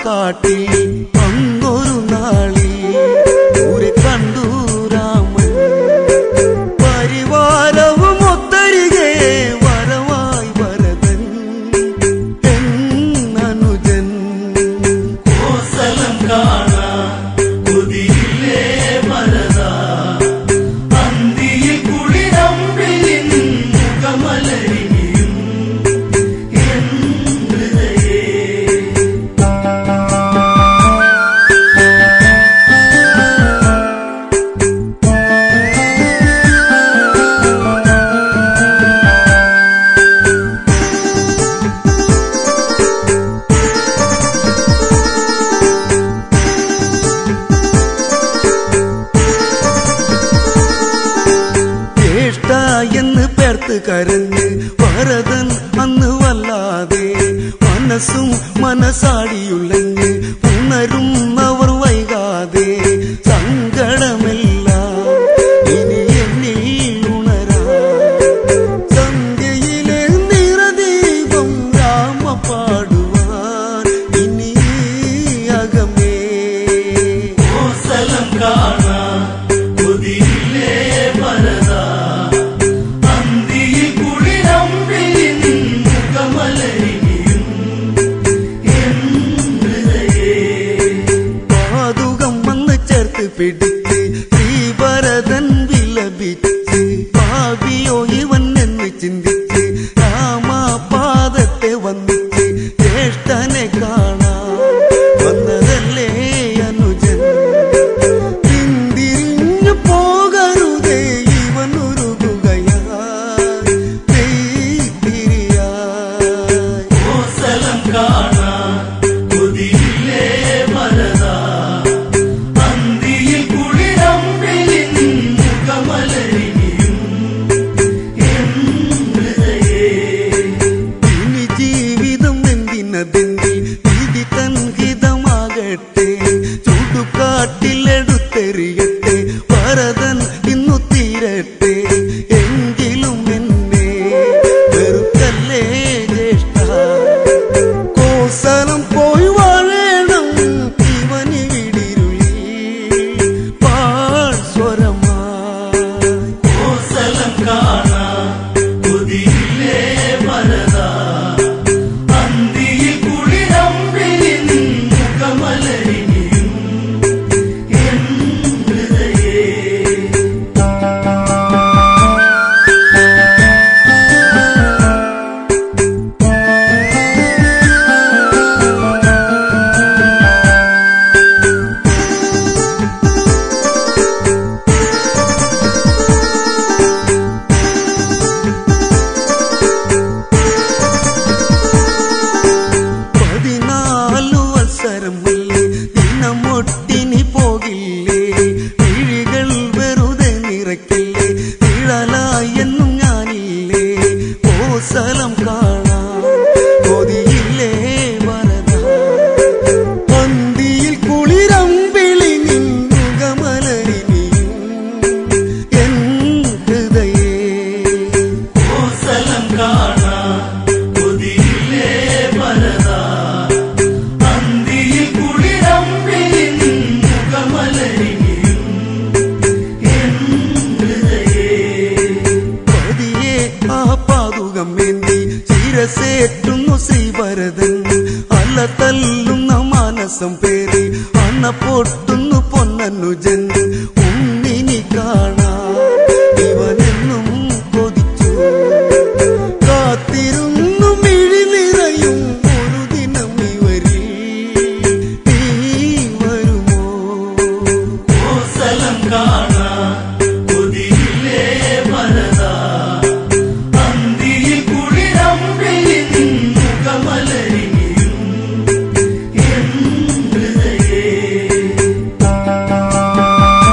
കാട്ടിൽ അന്നൊരു നാളിൽ ദൂരെ കണ്ടു രാമൻ പരിവാരവും ഒത്തരികെ വരവായി ഭരതൻ എന്നനുജൻ കോസലം കാണാൻ കൊതിയില്ലേ ഭരത അന്തിയിൽ കുളിരമ്പിലിൻ മുഖമലരിയും എൻ ഹൃദയേ ജ്യേഷ്ഠ എന്ന് പേർത്ത് കരഞ്ഞ് ഭരതൻ അന്ന് വല്ലാതെ മനസ്സും മനസാടിയുള്ളഞ്ഞ് ഉണരുന്നവർ വൈകാതെ സങ്കടമെല്ലാം ഇനി എന്നിൽ ഉണരാ സന്ധ്യയിലെ നിറദീപം രാമ പാടുവാൻ ഇനി അകമേ കോസലം കാണാൻ കൊതിയില്ലേ ഭരത അന്തിയിൽ കുളിരമ്പിലിൻ മുഖമലരിയും എൻ ഹൃദയേ പാതുകം വന്ന് ചേർത്ത് പിടിച്ച് ശ്രീഭരതൻ വിലപിച്ച് ഭാവിയോ ഇവൻ എന്ന് ചിന്തിച്ച് രാമപാദത്തെ വന്നിച്ച് ജ്യേഷ്ഠനെ കാണാൻ വന്നതല്ലേ അനുജൻ പിന്തിരിഞ്ഞു പോകരുതേ ഇവൻ ഉരുകുകയായി പെയ്തിരിയായി കോസലം കാണാൻ കൊതിയില്ലേ ഭരത അന്തിയിൽ കുളിരമ്പിലിൻ മുഖമലരിയും എൻ ഹൃദയേ ഇനി ജീവിതം എന്തിനതെങ്കിൽ വിധി തൻ ഹിതമാകട്ടെ ചുടുകാട്ടിലെടുത്തെറിയട്ടെ ഭരതൻ ഇന്നു തീരട്ടെ എങ്കിലും എന്നെ വെറുക്കല്ലേ ജ്യേഷ്ഠ കോസലം പോയി വാഴണം ഇവനി വിടിരുളി പാൾ സ്വരമായി കോസലം കാണാൻ കൊതിയില്ലേ ഭരത അന്തിയിൽ കുളിരമ്പിലിൻ മുഖമലരിയും എൻ ഹൃദയേ പതിനാലു അവസരമല്ലേ ദിനമൊട്ടിനി പോകില്ലേ കിഴികൾ വെറുതെ നിറയ്ക്കല്ലേ നിഴലായെന്നും ഞാനില്ലേ കോസലം കാണാൻ കൊതിയില്ലേ വരദ പന്തിയിൽ കുളിരമ്പിളി നിന്നുകമലരിനിയും എൻ ഹൃദയേ കോസലം കാണാൻ കൊതിയില്ലേ ഭരത അന്തിയിൽ കുളിരമ്പിലിൻ മുഖമലരിയും എൻ ഹൃദയേ പതിയെ ആ പാതുകം വേണ്ടി ശിരസേറ്റുന്നു ശ്രീഭരതൻ അല്ല തല്ലുന്ന മാനസം പേറി അണ പൊട്ടുന്നു പൊന്നനുജൻ ഉണ്ണിനി കാണാ ഇവനെന്നും കൊതിച്ചു കാത്തിരുന്നു മിഴി നിറയും ഒരു ദിനം ഇവരിൽ നീ വരുമോ കോസലം കാണാൻ കൊതിയില്ലേ ഭരത അന്തിയിൽ കുളിരമ്പിലിൻ മുഖമലരിയും എൻ ഹൃദയേ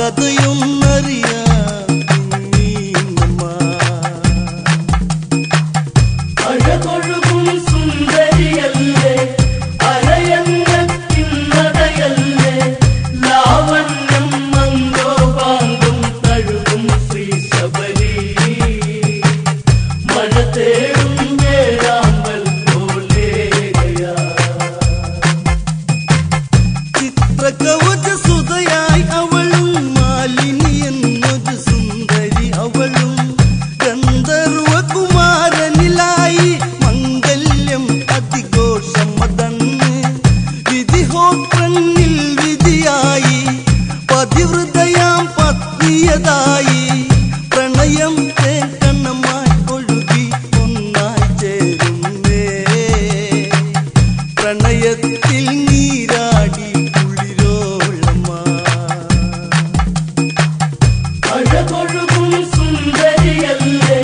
കഥയൊന്നറിയാം നീങ്ങമ്മ അഴകൊഴുകും സുന്ദരിയല്ലേ അരയന്നത്തിന്നടയല്ലേ ലാവണ്യം മന്ദോപാങ്കം തഴുകും ശ്രീ ശബരി മഴ തേടും വേഴാമ്പൽ പോലെയാ ചിത്രകവച സുതയായി അവളും മാലിനി എന്നൊരു സുന്ദരി അവളും ഗന്ധർവ കുമാരനിലായി മംഗല്യം അതിഘോഷമതന്ന് വിധിഹോത്രനിൽ വിധിയായി പതിവൃതയാം പത്നിയതായി പ്രണയം തേക്കണ്ണമായി ഒഴുകി ഒന്നായി ചേരുന്നേ പ്രണയത്തിൽ നീരാടി കുളിരോളമ്മ അഴകൊഴുകും സുന്ദരിയല്ലേ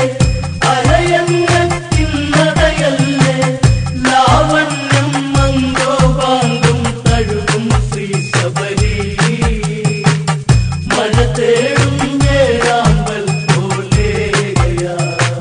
അരയന്നത്തിന്നടയല്ലേ ലാവണ്യം മന്ദോപാങ്കം തഴുകും ശ്രീ ശബരി മഴ തേടും വേഴാമ്പൽ പോലെയാ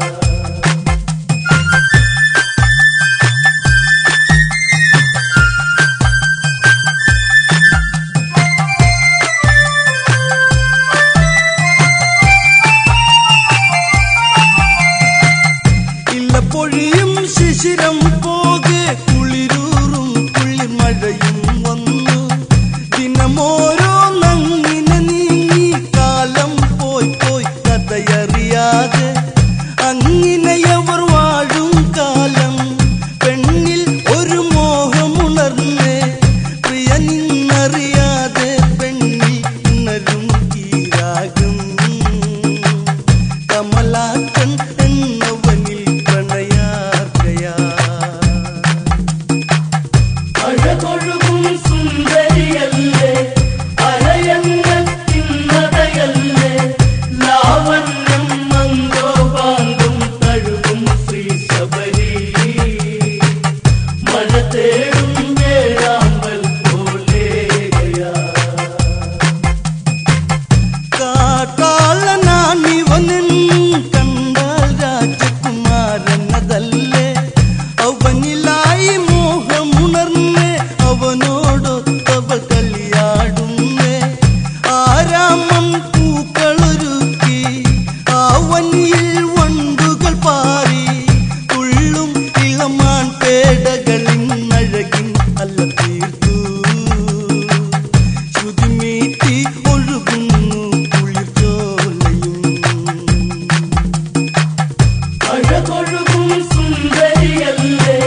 ഇല്ല പൊഴിയും ശിശിരം പോകെ കുളിരൂറും കുളിർമഴയും വന്നു ദിനമോരോ നങ്ങിനെ നീങ്ങി കാലം പോയി പോയി കഥയറിയാതെ അങ്ങിനെയവർ വാഴും കാലം പെണ്ണിൽ ഒരു മോഹമുണർന്ന് പ്രിയ നിന്നറിയാതെ പെണ്ണിൽ ഉണരും ഈരാകും കമലാക്കൻ എന്നവനിൽ പ്രണയാർക്കയാ അഴകൊഴുകും സുന്ദരിയല്ലേ അരയന്നത്തിന്നടയല്ലേ ലാവണ്യം മന്ദോപാങ്കം തഴുകും ശ്രീ ശബരി മഴ തേടും വേഴാമ്പൽ പോലെയാ കാട്ടാളനാണിവനൻ കണ്ടാൽ രാജകുമാരനതല്ലേ അവനിലായി മോഹമുണർന്ന് അവനോടൊത്തവൾ കളിയാടുന്നേ ആരാമം പൂക്കളൊരുക്കി ആവനിയിൽ വണ്ടുകൾ പാറി തുള്ളും ഇളമാൻ പേടകളിൻ അഴകിൻ അല്ല തീർത്തു ശ്രുതിമീട്ടി ഒഴുകുന്നു കുളിർച്ചോലയും അഴകൊഴുകും സുന്ദരിയല്ലേ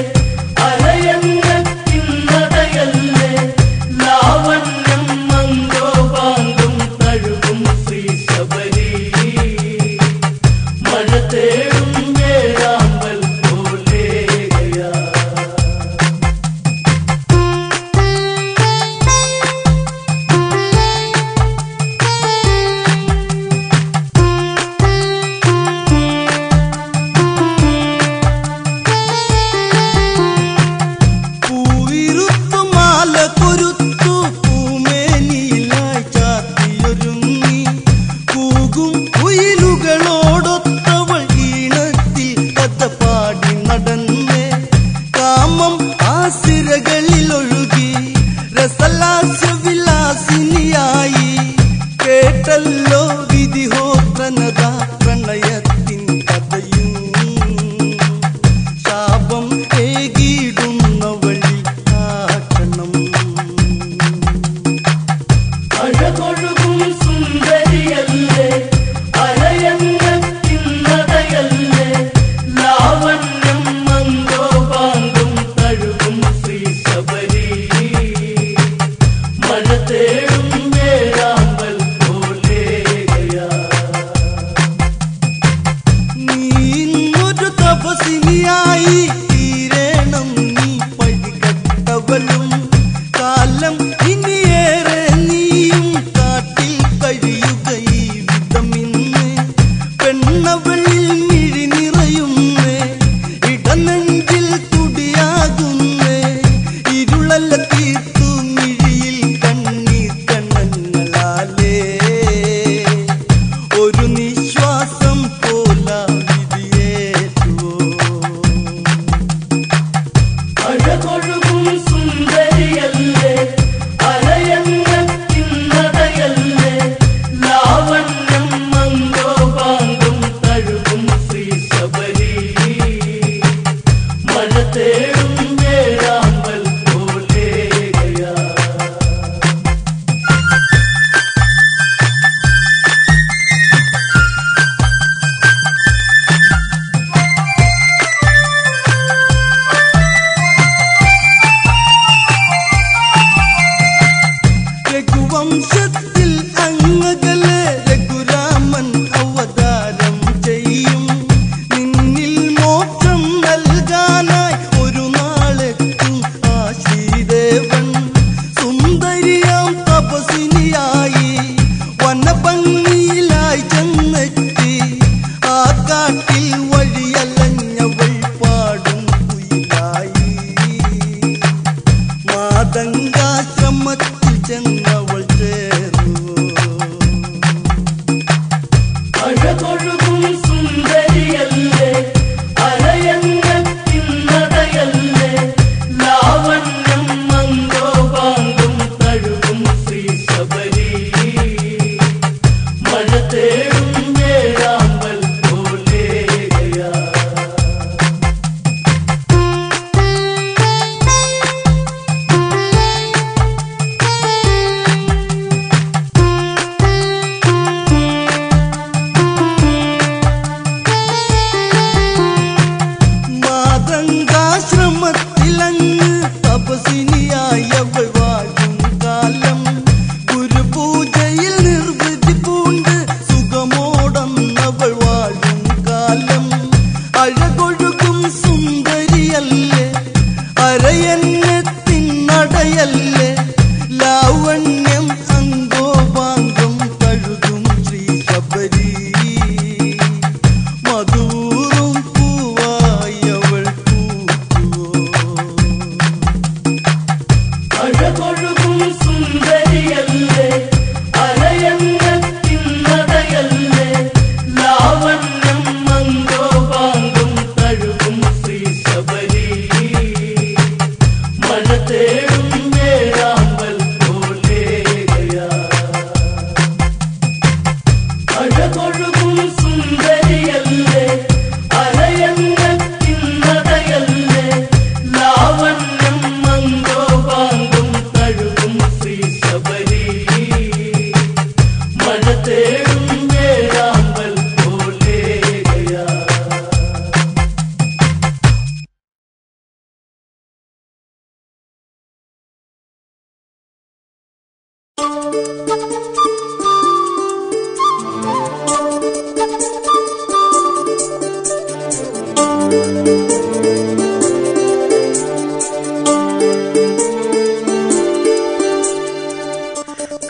അരയന്നത്തിന്നടയല്ലേ ലാവണ്യം മന്ദോപാങ്കം തഴുകും ശ്രീ ശബരി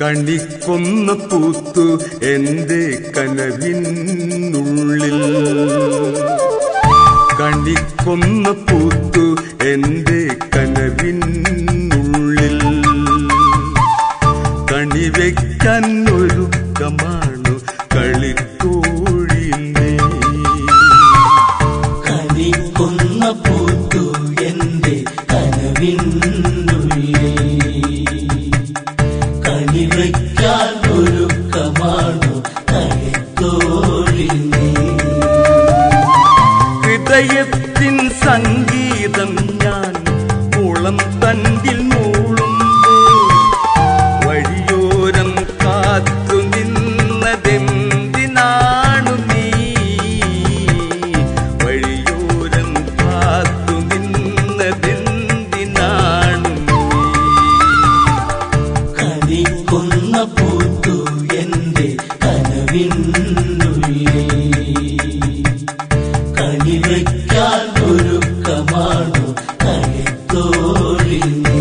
കണിക്കൊന്ന പൂത്തു എന്റെ കനവിനുള്ളിൽ കണിക്കൊന്ന പൂത്തു എന്റെ കനവിനുള്ളിൽ കണി വെക്കാൻ ഒരുക്കമാണു കളിക്കോഴിനെ കണിക്കൊന്ന പൂത്തു എന്റെ കനവിനുള്ളിൽ കണി വയ്ക്കാൻ ഒരുക്കമാണു കളിത്തോഴിനെ ഹൃദയത്തിൻ സംഗീതം ഞാൻ മുളം തണ്ടിൽ മൂളുമ്പോൾ വഴിയോരം കാത്തു നിന്നതെന്തിനാണു നീ വഴിയോരം കാത്തു നിന്നതെന്തിനാണു നീ കണിക്കൊന്ന പൂത്തു എന്റെ കനവിനുള്ളിൽ കണി വയ്ക്കാൻ ഒരുക്കമാണു കളിത്തോഴിനെ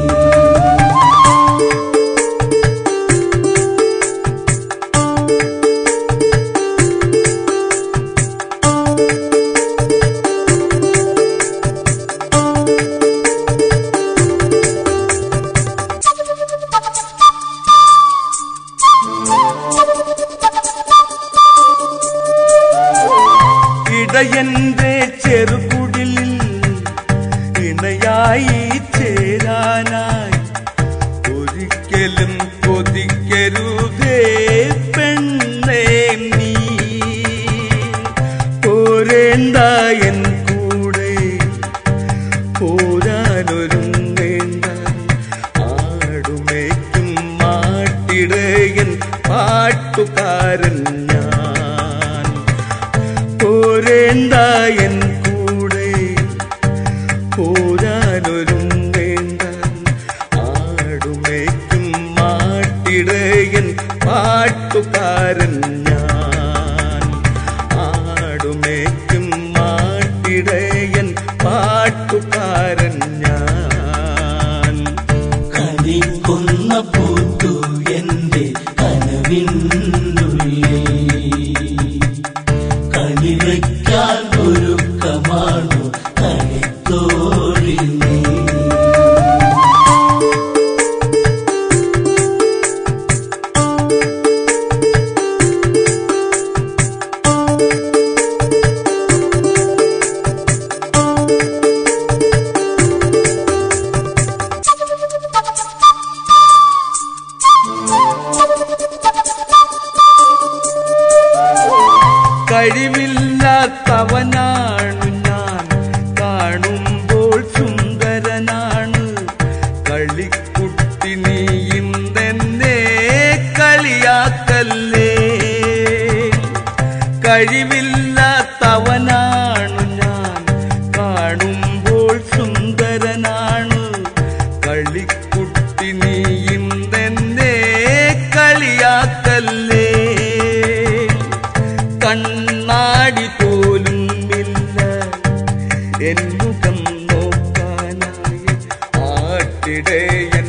ഇടയന്റെ ചെറുകുടിലിൽ ഇണയായി ചേരാനായി ഒരിക്കലും കൊതിക്കരുതേ പെണ്ണേ നീ പോരേണ്ട എൻ കൂടെ പോരാനൊരുങ്ങേണ്ട ആടുമേക്കും മാട്ടിടയൻ പാട്ടുകാരൻ ഞാൻ പോരേണ്ട എൻ കൂടെ പോരാനൊരുങ്ങേണ്ട ആടുമേക്കും മാട്ടിടയൻ പാട്ടുകാരൻ ഞാൻ ആടുമേക്കും മാട്ടിടയൻ പാട്ടുകാരൻ ഞാൻ കണിക്കൊന്ന പൂത്തു എന്റെ കനവിനുള്ളിൽ കണി വയ്ക്കാൻ ഒരുക്കമാണു കളിത്തോഴിനെ കഴിവില്ലാത്തവനാണു ഞാൻ കാണുമ്പോൾ സുന്ദരനാണ് കളിക്കുട്ടി നീയും തന്നെ കളിയാക്കല്ലേ കഴിവില്ലാത്തവനാണു ഞാൻ കാണുമ്പോൾ സുന്ദരനാണ് കളിക്കുട്ടി നീയും തന്നെ കളിയാക്കല്ലേ കണ്ണാടി പോലും ഇല്ല എന്നുകം നോക്കാനായി ആട്ടിടയൻ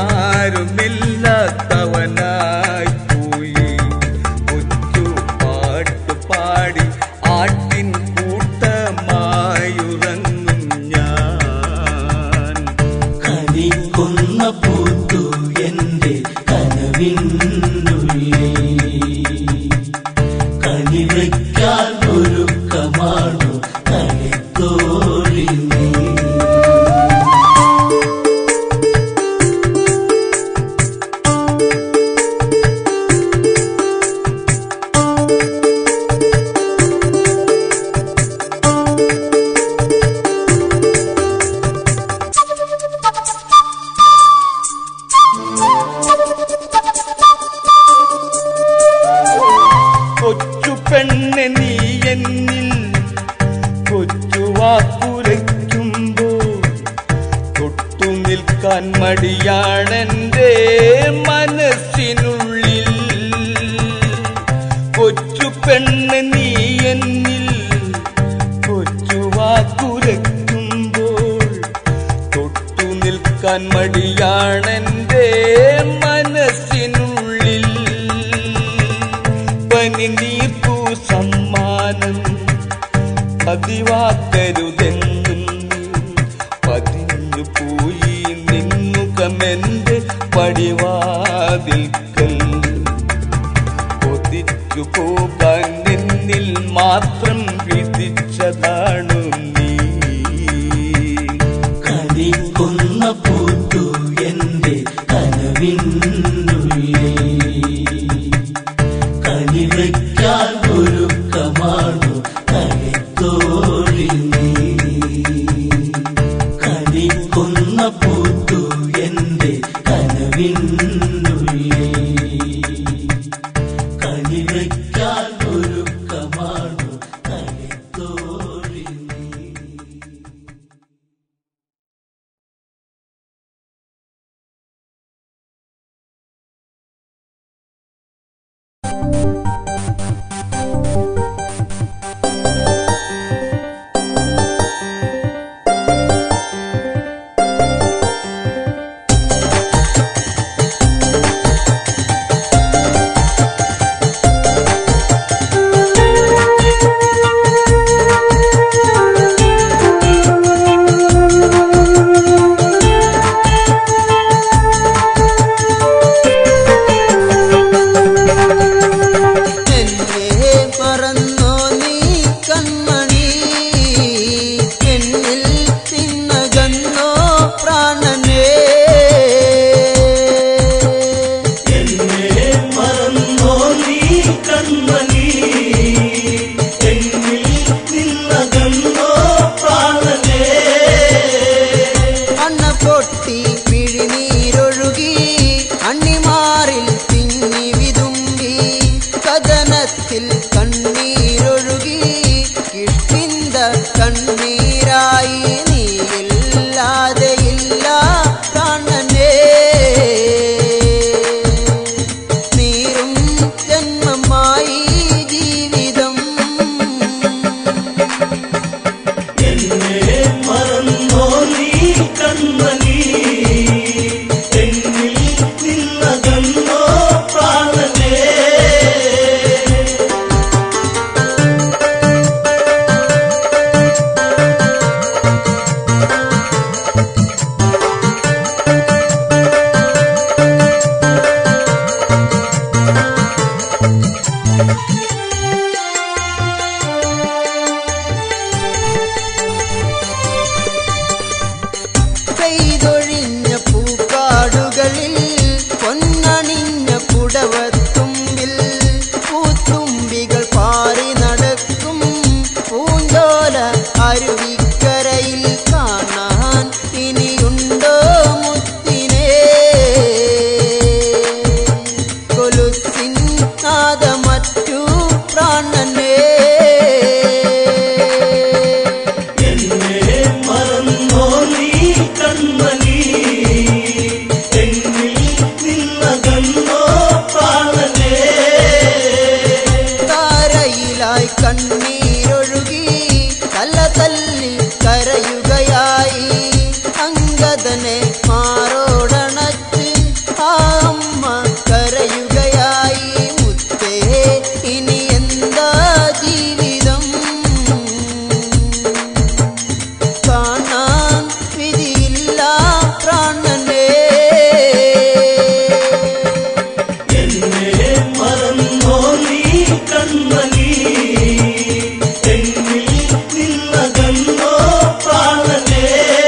ആരുമില്ലാത്തവനായി പോയി കൊച്ചു പാട്ട് പാടി ആട്ടിൻ കൂട്ടമായുറങ്ങും ഞാൻ കണിക്കൊന്ന പൂത്തു എന്റെ കനവിനുള്ളിൽ കണി വയ്ക്കാൻ ഒരുക്കമാണു കളിത്തോഴിനെ കൊച്ചു പെണ്ണെ നീ എന്നിൽ കൊച്ചു വാക്കുരയ്ക്കുമ്പോൾ തൊട്ടു നിൽക്കാൻ മടിയാണെന്റെ മനസ്സിനുള്ളിൽ കൊച്ചു പെണ്ണ് നീ എന്നിൽ കൊച്ചു വാക്കുരയ്ക്കുമ്പോൾ തൊട്ടു നിൽക്കാൻ മടിയാണെന്റെ മനസ്സിനുള്ളിൽ കണ്ണുനീർപ്പു സമ്മാനം പതിവാക്കരുതെന്നും നീ പതിഞ്ഞു പോയി നിന്നുകമെന്റെ പടിവാതിൽക്കൽ കൊതിച്ചു പോകാൻ നിന്നിൽ മാത്രം വിധിച്ചതാണു നീ കണിക്കുന്ന പൂത്തു എന്റെ കനവിനുള്ളിൽ കണിവയ്ക്കാൻ ഒരുക്കമാണു കണിത്തോഴി നീ കണിക്കുന്ന പൂത്തു എന്റെ കനവിനുള്ളിൽ കണിവയ്ക്കാൻ ഒരുക്കമാണു കണിത്തോഴി നീ എന്നെ മറന്നോ നീ കൺമണി എന്നിൽ തിന്നകന്നോ പ്രാണനേ എന്നെ മറന്നോ നീ കൺമണി എന്നിൽ നിന്നകന്നോ പ്രാണനേ അണ്ണ പൊട്ടി പിഴിനീരൊഴുകി അണ്ണിമാറിൽ തിങ്ങി വിതുമ്പി കഥനത്തിൽ കണ്ണീരൊഴുകി കിഷ്കിന്ത കണ്ണീരായി നീയില്ലാതെയില്ല പ്രാണനേ നീറും ജന്മമായി ജീവിതം എന്നെ മറന്നോ നീ കൺമണി എന്നിൽ നിന്നകന്നോ പ്രാണനേ പെയ്തൊഴിഞ്ഞ പൂക്കാടുകളിൽ പൊന്നണിഞ്ഞ പുടവത്തുമ്പിൽ പൂത്തുമ്പികൾ പാറി നടക്കും പൂഞ്ചോല അരുവിക്കരയിൽ കാണാൻ ഇനിയുണ്ടോ മുത്തിനെ കൊലുസിൻ നാദമറ്റു പ്രാണനേ എന്നെ മറന്നോ നീ കൺമണി എന്നിൽ നിന്നകന്നോ പ്രാണനേ താരയിലായി കണ്ണീരൊഴുകി തല തല്ലി കരയുകയായി അങ്കദനെ മാറോടണച്ച് ആ അമ്മ കരയുകയായി മുത്തേ ഇനി എന്താ ജീവിതം കാണാൻ വിധിയില്ല പ്രാണനേ എന്നെ മറന്നോ നീ കൺമണി എന്നിൽ നിന്നകന്നോ പ്രാണനേ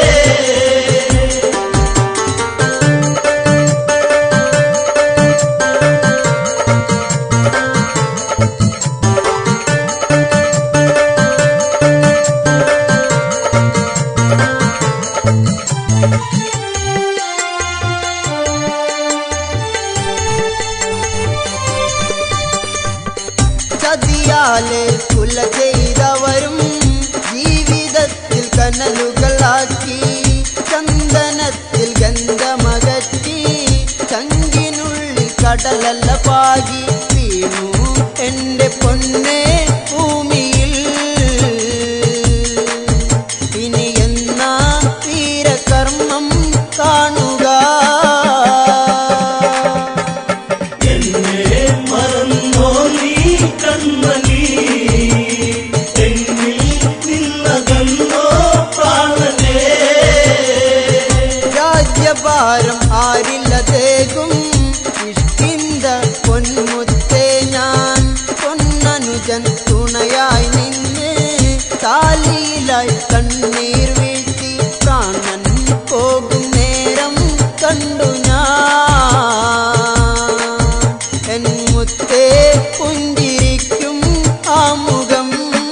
ചതിയാലെ കുല ചെയ്തവരും ജീവിതത്തിൽ കനലുകളാക്കി ചന്ദനത്തിൽ ഗന്ധമകറ്റി ചങ്കിനുള്ളിൽ കടലല്ല പാകി വീണു എന്റെ പൊന്നെ ഭൂമിയിൽ ഇനി എന്നാ വീരകർമ്മം കാണുക എന്നെ മറന്നോ നീ അനുജൻ തുണയായി നിന്ന് താലിയിലായി കണ്ണീർ വീഴ്ത്തി പ്രാണൻ പോകും നേരം കണ്ടു ഞാൻ എൻ മുത്തേ പുഞ്ചിരിക്കും ആ മുഖം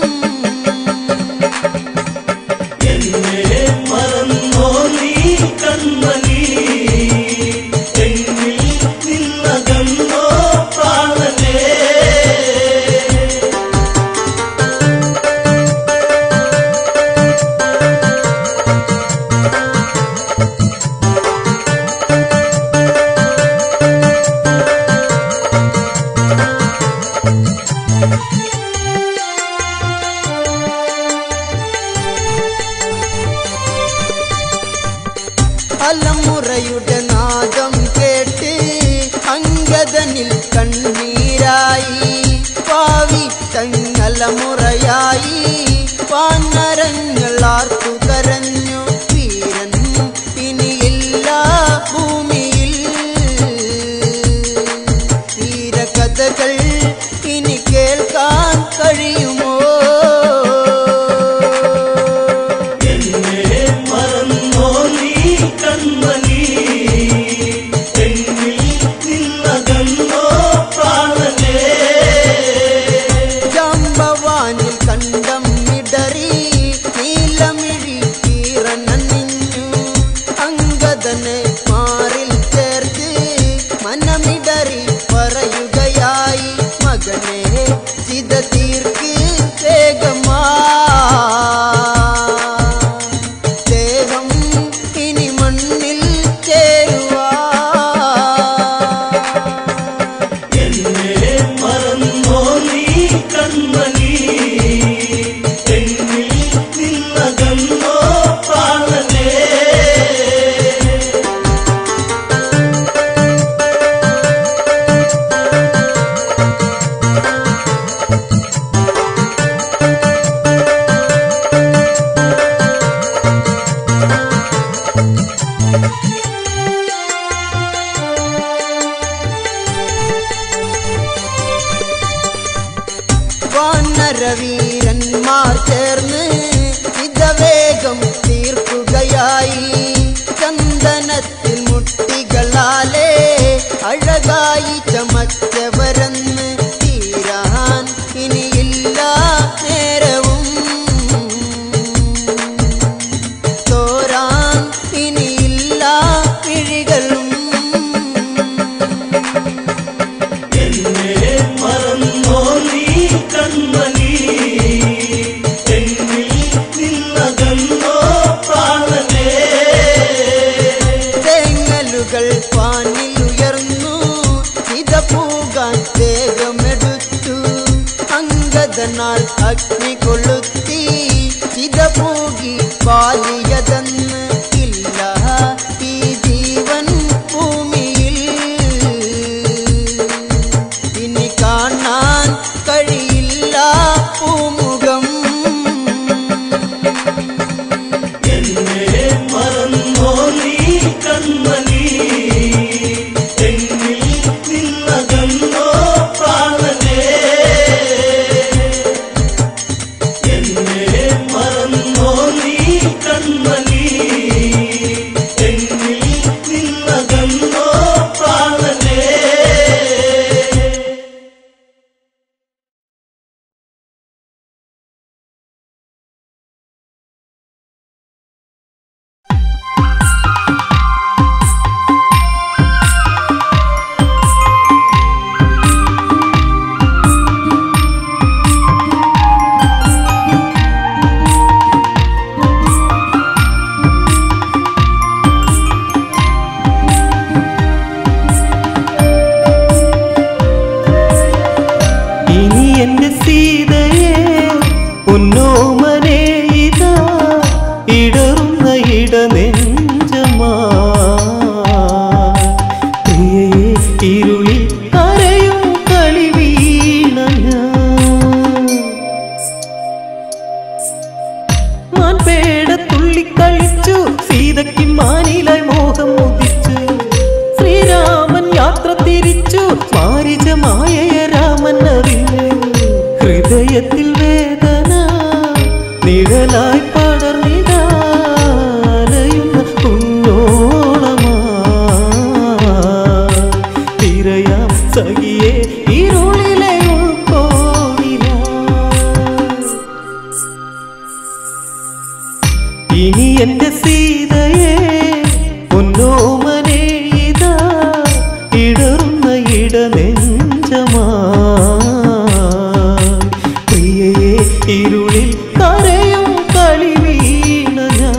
എന്നെ മറന്നോ നീ കൺമണി എന്നിൽ നിന്നകന്നോ പ്രാണനേ അലമുറയുടെ നാദം കേട്ട് അങ്കദനിൽ കണ്ണീരായി പാവി തങ്ങലമുറയായി പാനരങ്ങൾ ആർത്തു കരഞ്ഞു വീരൻ ഇനിയില്ല ഭൂമിയിൽ വീരകഥകൾ ഇനി കേൾക്കാൻ കഴിയുമോ എന്നെ മറന്നോ നീ കൺമണി എന്നിൽ നിന്നകന്നോ പ്രാണനേ ജാമ്പവാനിൽ കണ്ടം ഇടറി നീലമിഴി കീറനണിഞ്ഞു അങ്കദനെ മാറിൽ ചേർത്ത് മനമിടറി പറയുകയായി മകനെ ചിത തീർക്ക് വേഗമാ ദേഹം ഇനി മണ്ണിൽ ചേരുവാ എന്നെ മറന്നോ നീ കൺമണി എന്നിൽ നിന്നകന്നോ പ്രാണനേ വാനരവീരന്മാർ ചേർന്ന് ഇതവേഗം തീർക്കുകയായി ചന്ദനത്തിൽ മുട്ടികളാലേ അഴകായി ചമച്ചവരെന്ന് തീരാൻ ഇനിയില്ല നേരവും തോരാൻ ഇനിയില്ല പിഴികളും എന്നെ മറന്നോ നീ കൺമണി എന്നിൽ നിന്നകന്നോ പ്രാണനേ തേങ്ങലുകൾ പാനിൽ ഉയർന്നു ഇത പൂകാൻ വേഗമെടുത്തു അങ്കദനാൽ അഗ്നി കൊളുത്തി ഇത പൂകി പാലിയതെന്ന് ഇല്ല ഈ ജീവൻ ഭൂമിയിൽ ഇനി കാണാൻ കഴിയില്ല പൂമുഖം എന്നെ മറന്നോ നീ കൺമണി എന്നിൽ നിന്നകന്നോ പ്രാണനേ എന്നെ മറന്നോ നീ കൺമണി എന്നിൽ നിന്നകന്നോ പ്രാണനേ ഇനി എന്റെ സീതയെ പൊന്നോമനെ ഇതാ ഇടറുന്ന ഇടനെഞ്ചമാ പ്രിയയെ ഇരുളിൽ കരയും കളി വീണ ഞാൻ മാൻപേട തുള്ളിക്കളിച്ചു സീതയ്ക്ക് മാനിലായി മോഹം മുതിച്ചു ശ്രീരാമൻ യാത്ര തിരിച്ചു മാരിജമായ രാമൻ അറിഞ്ഞു ഹൃദയ ഹൃദയത്തിൽ വേദന നിഴലായി പടർന്നിടാലയുന്ന കുഞ്ഞോളമാ തിരയാം സഖിയെ ഇരുളിലെ ഉൾക്കോണില ഇനി എന്റെ സീതയെ പൊന്നോമനെ ഇതാ ഇടറുന്ന ഇടനെഞ്ചമാ പ്രിയയെ ഇരുളിൽ കരയും കളി വീണ ഞാൻ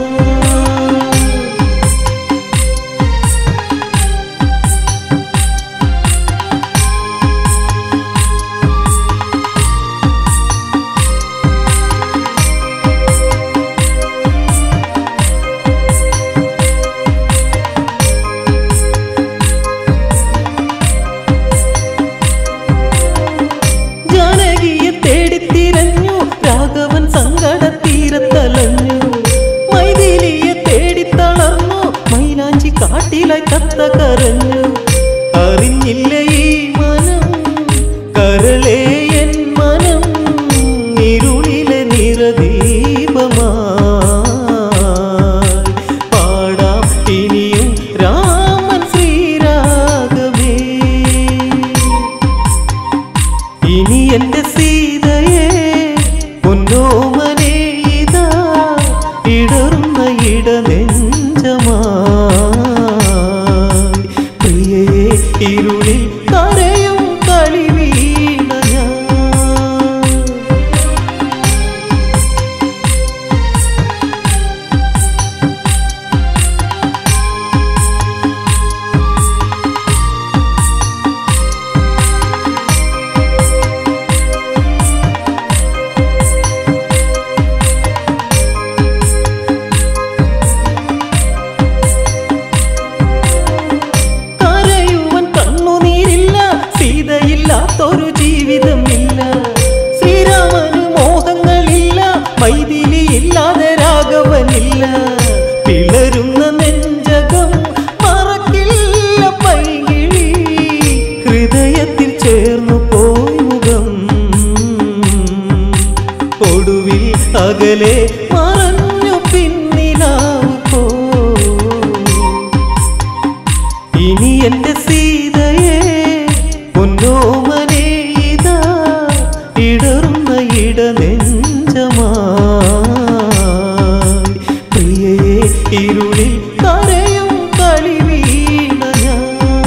ജാനകിയെ തേടിത്തിരഞ്ഞു രാഘവൻ സങ്കടത്തീരത്തലഞ്ഞു മൈഥിലിയെ തേടിത്തളർന്നു മൈലാഞ്ചി കാട്ടിലായി കത്ത കരഞ്ഞു അറിഞ്ഞില്ല ഈ മനം കരളേ എൻ മനം ഇരുളിലെ നിറദീപമായി പാടാം ഇനിയും രാമൻ ശ്രീരാഗമേ ഇനി എന്റെ സീതയെ പൊന്നോമനെ ഇതാ ഇടറുന്ന ഇടനെഞ്ചമാ പ്രിയയെ ഇരുളിൽ കരയും കളി വീണ ഞാൻ കരയുവൻ കണ്ണുനീരില്ല സീതയില്ലാത്തൊരു ജീവിതമില്ല ശ്രീരാമന് മോഹങ്ങളില്ല മൈഥിലി ഇല്ലാതെ രാഘവനില്ല പിളരുന്ന നെഞ്ചകം മറക്കില്ല പൈകിളി ഹൃദയത്തിൽ ചേർന്നു പോയി മുഖം ഒടുവിൽ അകലെ മറഞ്ഞു പിന്നിലാവ് പോ ഇനി എന്റെ സീതയെ പൊന്നോമനെ ഇതാ ഇടറുന്ന ഇടനെഞ്ചമാ പ്രിയയെ ഇരുളിൽ കരയും കളി വീണ ഞാൻ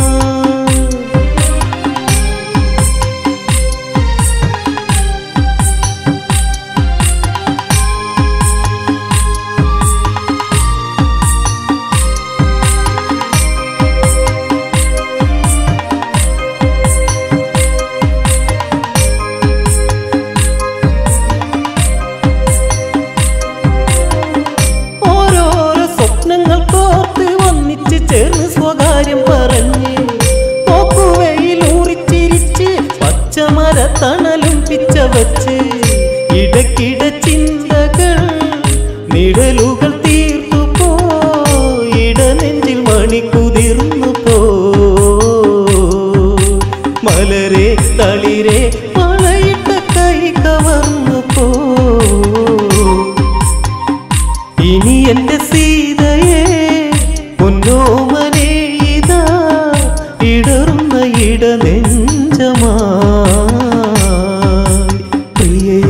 ഓരോരോ സ്വപ്നങ്ങൾ കോർത്ത് ഒന്നിച്ച് ചേർന്ന് സ്വകാര്യം പറഞ്ഞ് നോക്കുവയിൽ ഊറിച്ചിരിച്ച് പച്ചമര തണലും പിച്ച വച്ച് ഇടയ്ക്കിട ചിന്തകൾ നിഴലുകൾ തീർത്തു പോ ഇടനെഞ്ചിൽ മണി കുതിർന്നു പോ മലരെ തളിരെ മഴയിട്ട കൈ കവർന്നു പോ ഇനി എന്റെ സീതയെ പൊന്നോമനെ ഇതാ ഇടറുന്ന ഇടനെഞ്ചമാ പ്രിയയെ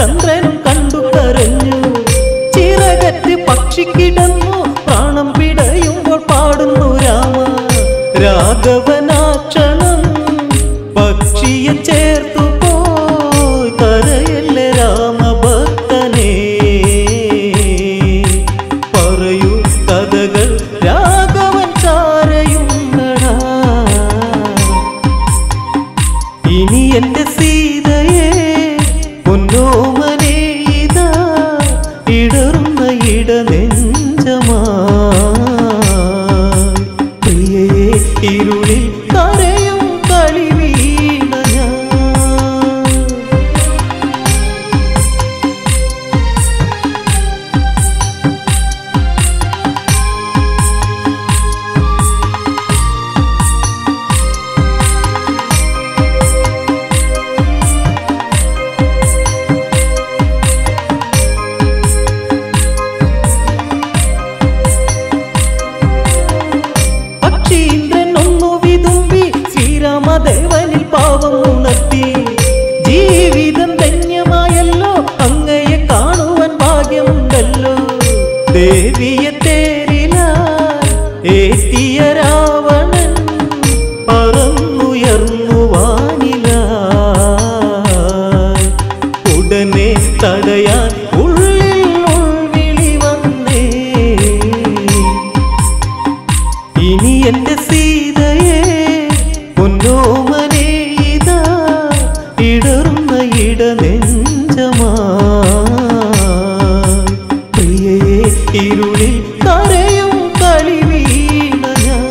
ചന്ദ്രനും കണ്ടു കരഞ്ഞു ചിറകറ്റ് പക്ഷിക്കിടന്നു പ്രാണം പിടയുമ്പോൾ പാടുന്നു രാമ രാഘവനാക്ഷണം പക്ഷിയെ ചേർത്തു പോയി കരയല്ലേ രാമഭക്തനേ പറയൂ കഥകൾ രാഘവൻ ചാരയുണ്ടടാ ഇനി എന്റെ സീതയെ പൊന്നോമനെ ഇതാ ഇടറുന്ന ഇടനെഞ്ചമാ പ്രിയയെ ഇരുളിൽ കരയും കളി വീണ ഞാൻ പക്ഷീന്ദ്രൻ ഒന്നു വിതുമ്പി ശ്രീരാമദേവനിൽ പാവം ഉണർത്തി ജീവിതം ധന്യമായല്ലോ അങ്ങയെ കാണുവാൻ ഭാഗ്യമുണ്ടല്ലോ ദേവിയെ തേരില ഏറ്റിയ രാവണൻ പറന്നുയർന്നു വാനില ഉടനെ തടയാൻ ഉള്ളിൽ ഉൾവിളി വന്നേ ഇനി എന്റെ സീതയെ പൊന്നോമനെ ഇതാ ഇടറുന്ന ഇടനെഞ്ചമാ പ്രിയയെ ഇരുളിൽ കരയും കളി വീണ ഞാൻ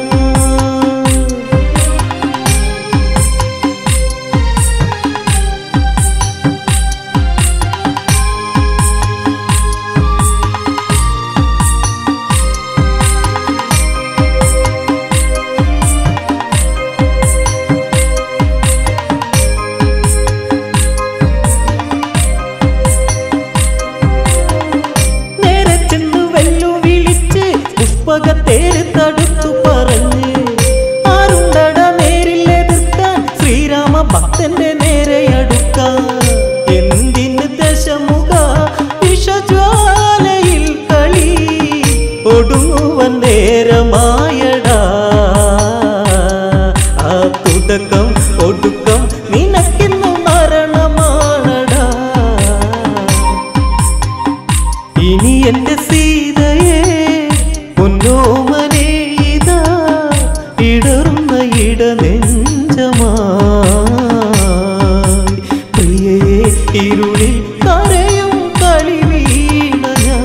നേരെ ചെന്ന് വെല്ലു വിളിച്ച് പുഷ്പകത്തേര് തടുത്തു പറഞ്ഞ് ആരുണ്ടട നേരിൽ എതിർക്കാൻ ശ്രീരാമ ഭക്തന്റെ നേരെ അടുക്കാൻ എന്തിന് ദശമുഖ വിഷജ്വാലയിൽ കളി ഒടുങ്ങുവൻ നേരമായടാ ആ തുടക്കം ഒടുക്കം നിനക്കിന്നു മരണമാണടാ ഇനി എന്റെ സീതയെ പൊന്നോമനെ ഇതാ ഇടറുന്ന ഇടനെഞ്ചമാ പ്രിയയെ ഇരുളിൽ കരയും കളി വീണ ഞാൻ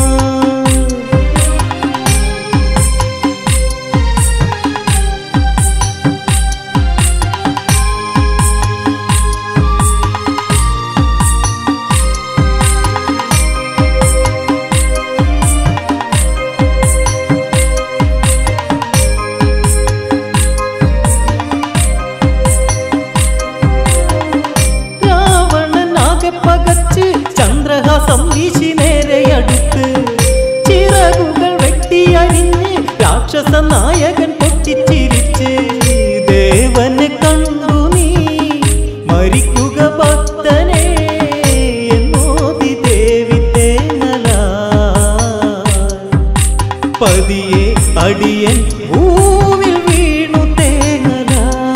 രാവണനാകെ പകച്ച് ചന്ദ്രഹാസം വീശി നേരെ അടുത്ത് ചിറകുകൾ വെട്ടിയരിഞ്ഞ് രാക്ഷസ നായകൻ പൊട്ടിച്ചിരിച്ച് ദേവനെ കണ്ടു നീ മരിക്കുക ഭക്തനെ എന്നോതി ദേവി തേങ്ങല പതിയെ അടിയൻ ഭൂവിൽ വീണു തേങ്ങല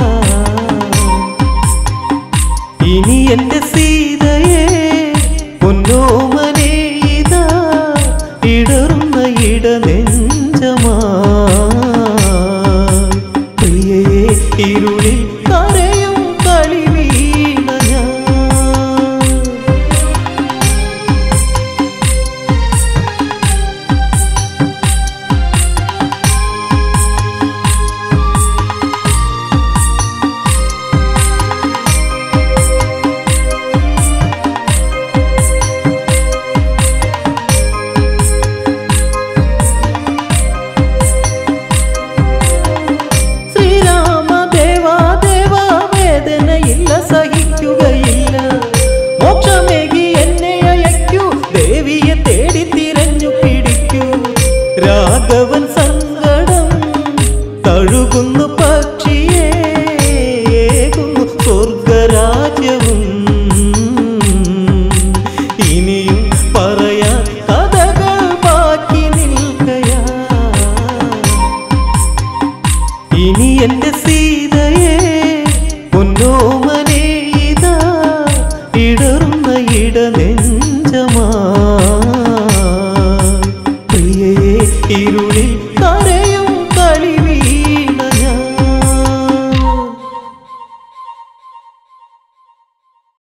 ഇനി എന്റെ സീതയെ പൊന്നോമനെ ഇതാ ഇടറുന്ന ഇടനെഞ്ചമാ പ്രിയയെ ഇരുളിൽ കരയും കളി വീണ ഞാൻ ും നെഞ്ചമാ പ്രിയയെ ഇരുളിൽ